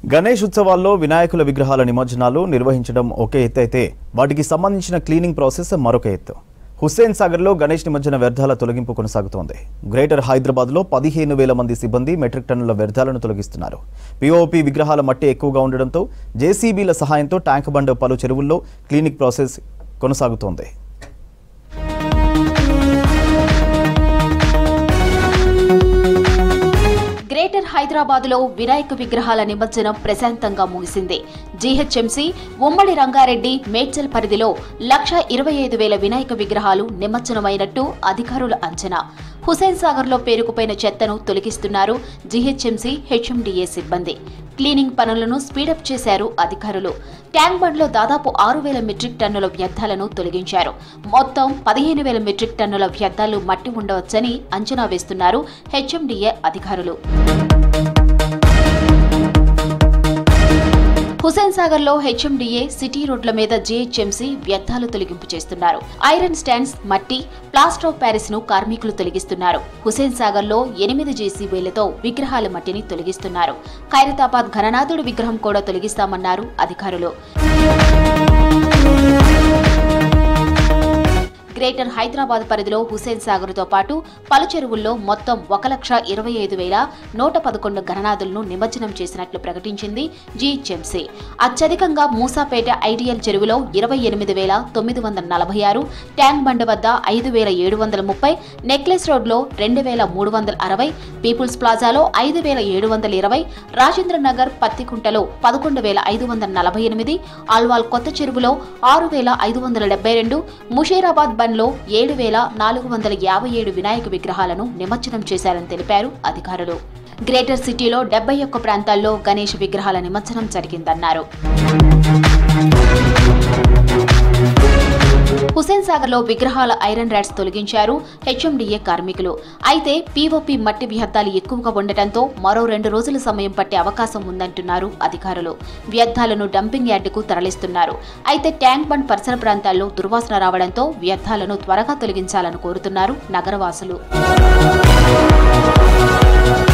గణేష్ ఉత్సవాల్లో వినాయకుల విగ్రహాల నిమజ్జనాలు నిర్వహించడం ఒక ఎత్తు అయితే వాటికి సంబంధించిన క్లీనింగ్ ప్రాసెస్ మరొక ఎత్తు హుస్సేన్ సాగర్లో గణేష్ నిమజ్జన వ్యర్థాల తొలగింపు కొనసాగుతోంది గ్రేటర్ హైదరాబాద్లో పదిహేను వేల మంది సిబ్బంది మెట్రిక్ టన్నుల వ్యర్థాలను తొలగిస్తున్నారు పిఓపి విగ్రహాల మట్టి ఎక్కువగా ఉండడంతో జేసీబీల సహాయంతో ట్యాంక్ బండ్ పలు చెరువుల్లో క్లీనింగ్ ప్రాసెస్ కొనసాగుతోంది గ్రేటర్ హైదరాబాద్లో వినాయక విగ్రహాల నిమజ్జనం ప్రశాంతంగా ముగిసింది జీహెచ్ఎంసీ ఉమ్మడి రంగారెడ్డి మేడ్చల్ పరిధిలో లక్ష ఇరవై ఐదు వేల వినాయక విగ్రహాలు నిమజ్జనమైనట్టు అధికారుల అంచనా హుసేన్ సాగర్లో పేరుకుపోయిన చెత్తను తొలగిస్తున్నారు జీహెచ్ఎంసీ హెచ్ఎండిఏ సిబ్బంది క్లీనింగ్ పనులను స్పీడప్ చేశారు అధికారులు ట్యాంక్ బండ్లో దాదాపు ఆరు వేల మెట్రిక్ టన్నుల వ్యర్థాలను తొలగించారు మొత్తం పదిహేను వేల మెట్రిక్ టన్నుల వ్యర్థాలు మట్టి ఉండవచ్చని అంచనా వేస్తున్నారు హెచ్ఎండిఏ అధికారులు హుసేన్ సాగర్ లో హెచ్ఎండిఏ సిటీ రోడ్ల మీద జీహెచ్ఎంసీ వ్యర్థాలు తొలగింపు చేస్తున్నారు ఐరన్ స్టాండ్స్ మట్టి ప్లాస్టర్ ఆఫ్ ప్యారిస్ ను కార్మికులు తొలగిస్తున్నారు హుసేన్ సాగర్ లో ఎనిమిది జేసీబీలతో విగ్రహాల మట్టిని తొలగిస్తున్నారు ఖైరతాబాద్ ఘననాథుడి విగ్రహం కూడా తొలగిస్తామన్నారు అధికారులు గ్రేటర్ హైదరాబాద్ పరిధిలో హుసేన్ సాగర్తో పాటు పలు చెరువుల్లో మొత్తం ఒక లక్ష ఇరవై ఐదు వేల నూట పదకొండు గణనాథులను నిమజ్జనం చేసినట్లు ప్రకటించింది జీహెచ్ఎంసీ అత్యధికంగా మూసాపేట ఐడియల్ చెరువులో ఇరవై ఎనిమిది వేల తొమ్మిది వందల నలభై ఆరు ట్యాంక్ బండ్ వద్ద ఐదు వేల ఏడు వందల ముప్పై నెక్లెస్ రోడ్లో రెండు వేల మూడు వందల అరవై పీపుల్స్ ప్లాజాలో ఐదు వేల ఏడు వందల ఇరవై రాజేంద్ర నగర్ పత్తికుంటలో పదకొండు వేల ఐదు వందల నలభై ఎనిమిది ఆల్వాల్ కొత్త చెరువులో ఆరు వేల ఐదు వందల డెబ్బై రెండు ముషీరాబాద్ బండ్లో ఏడు వేల నాలుగు వందల యాభై ఏడు వినాయక విగ్రహాలను నిమజ్జనం చేశారని తెలిపారు అధికారులు గ్రేటర్ సిటీలో డెబ్బై ఒక్క ప్రాంతాల్లో గణేష్ విగ్రహాల నిమజ్జనం జరిగిందన్నారు హుసేన్ సాగర్ లో విగ్రహాల ఐరన్ ర్యాట్స్ తొలగించారు హెచ్ఎండిఏ కార్మికులు అయితే పీఓపీ మట్టి వ్యర్థాలు ఎక్కువగా ఉండటంతో మరో రెండు రోజుల సమయం పట్టే అవకాశం ఉందంటున్నారు అధికారులు వ్యర్థాలను డంపింగ్ యార్డుకు తరలిస్తున్నారు అయితే ట్యాంక్ బండ్ పరిసర ప్రాంతాల్లో దుర్వాసన రావడంతో వ్యర్థాలను త్వరగా తొలగించాలని కోరుతున్నారు నగరవాసులు